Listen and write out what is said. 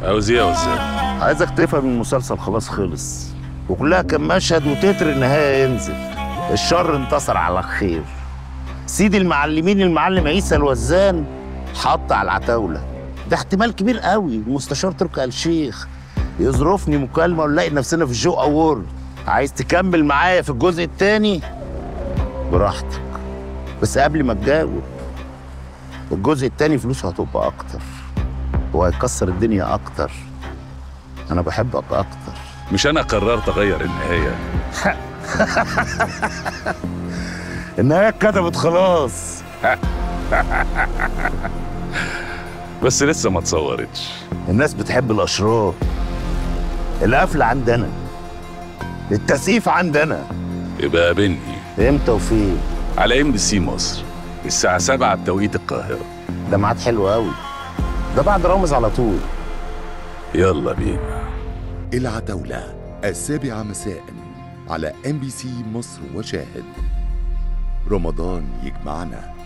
عاوز ايه يا وزان عايزك تفهم المسلسل خلاص خلص وكلها كان مشهد وتتر النهايه ينزل الشر انتصر على الخير سيد المعلمين المعلم عيسى الوزان حط على العتاوله ده احتمال كبير قوي المستشار تركي آل الشيخ يظرفني مكالمه ونلاقي نفسنا في الجو اوورد عايز تكمل معايا في الجزء الثاني براحتك بس قبل ما تجاوب الجزء الثاني فلوسه هتبقى اكتر وهيكسر الدنيا اكتر انا بحبك اكتر مش انا قررت اغير النهايه النهايه اتكتبت خلاص بس لسه ما اتصورتش الناس بتحب الاشرار القفل عندنا التسقيف عندنا يبقى قابلني امتى وفين على ام بي سي مصر الساعه 7 بتوقيت القاهره ده ميعاد حلو قوي ده بعد رامز على طول يلا بينا العتاولة السابعة مساء على ام بي سي مصر وشاهد رمضان يجمعنا